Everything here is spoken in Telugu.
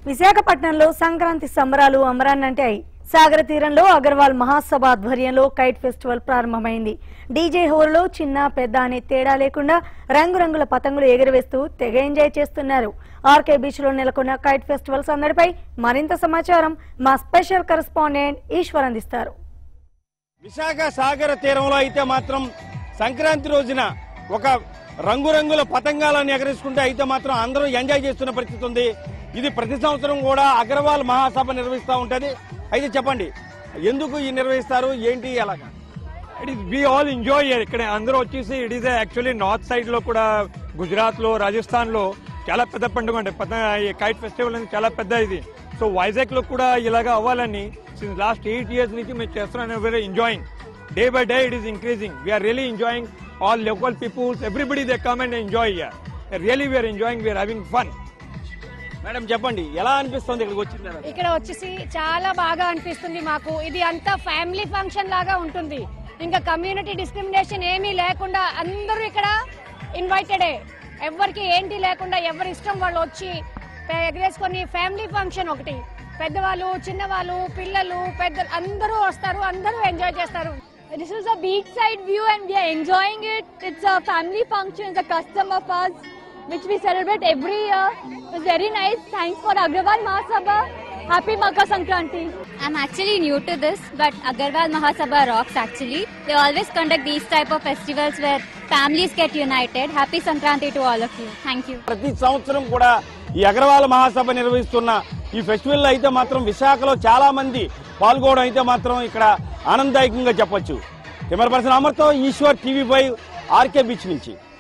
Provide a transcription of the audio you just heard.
విశాఖపట్నంలో సంక్రాంతి సంబరాలు అమరాన్నంటాయి సాగర తీరంలో అగర్వాల్ మహాసభ ఆధ్వర్యంలో కైట్ ఫెస్టివల్ ప్రారంభమైంది డీజే హోర్లో చిన్న పెద్ద అనే తేడా లేకుండా రంగురంగుల పతంగులు ఎగురవేస్తూ తెగ ఎంజాయ్ చేస్తున్నారు ఆర్కే బీచ్ లో నెలకొన్న కైట్ ఫెస్టివల్ సందడిపై మరింత సమాచారం మా స్పెషల్ కరెస్పాండెంట్ ఈశ్వర్ అందిస్తారు విశాఖ సాగర తీరంలో అయితే మాత్రం సంక్రాంతి రోజున ఒక రంగురంగుల పతంగాలను ఎగరేసుకుంటే అయితే మాత్రం అందరూ ఎంజాయ్ చేస్తున్న పరిస్థితి ఉంది ఇది ప్రతి సంవత్సరం కూడా అగ్రవాల్ మహాసభ నిర్వహిస్తూ ఉంటది అయితే చెప్పండి ఎందుకు ఈ నిర్వహిస్తారు ఏంటి ఎలాగా it is we all enjoy ఇక్కడ అందరూ వచ్చేసి it is actually north side లో కూడా గుజరాత్ లో రాజస్థాన్ లో చాలా పెద్ద పండుగ అంటే పెద్ద ఈ కైట్ ఫెస్టివల్ అనేది చాలా పెద్ద ఇది సో వైజాగ్ లో కూడా ఇలాగా అవ్వాలని సిన్స్ లాస్ట్ ఎయిట్ ఇయర్స్ నుంచి మేము చేస్తున్నాం very enjoying day by day it is increasing we are really enjoying all local peoples everybody they come and enjoy really we are enjoying we are having fun madam చెప్పండి ఎలా అనిపిస్తుంది ఇక్కడికి వచ్చిన తర్వాత? ఇక్కడ వచ్చేసి చాలా బాగా అనిపిస్తుంది మాకు ఇది అంతా ఫ్యామిలీ ఫంక్షన్ లాగా ఉంటుంది ఇంకా కమ్యూనిటీ డిస్క్రిమినేషన్ ఏమీ లేకుండా అందరూ ఇక్కడ ఇన్వైటెడే ఎవరికి ఏంటి లేకుండా ఎవరి ఇష్టం వాళ్ళు వచ్చి పె- ఎగరేసుకొని ఫ్యామిలీ ఫంక్షన్ ఒకటి పెద్దవాళ్ళు చిన్నవాళ్ళు పిల్లలు పెద్ద అందరూ వస్తారు అందరూ ఎంజాయ్ చేస్తారు This is a beachside view and we are enjoying it. It's a family function, it's a custom of us which we celebrate every year. It's very nice. Thanks for Agrawal Mahasabha. Happy Makar Sankranti. I'm actually new to this, but Agarwal Mahasabha rocks actually. They always conduct these type of festivals where families get united. Happy Sankranti to all of you. Thank you. ప్రతి సంవత్సరం కూడా ఈ అగ్రవాల మహాసభ నిర్వహిస్తున్న ఈ ఫెస్టివల్ అయితే మాత్రం విశాఖలో చాలా మంది పాల్గొనడం అయితే మాత్రం ఇక్కడ ఆనందదాయకంగా చెప్పొచ్చు కెమెరా పర్సన్ అమర్తో Eshwar TV five R K beach నుంచి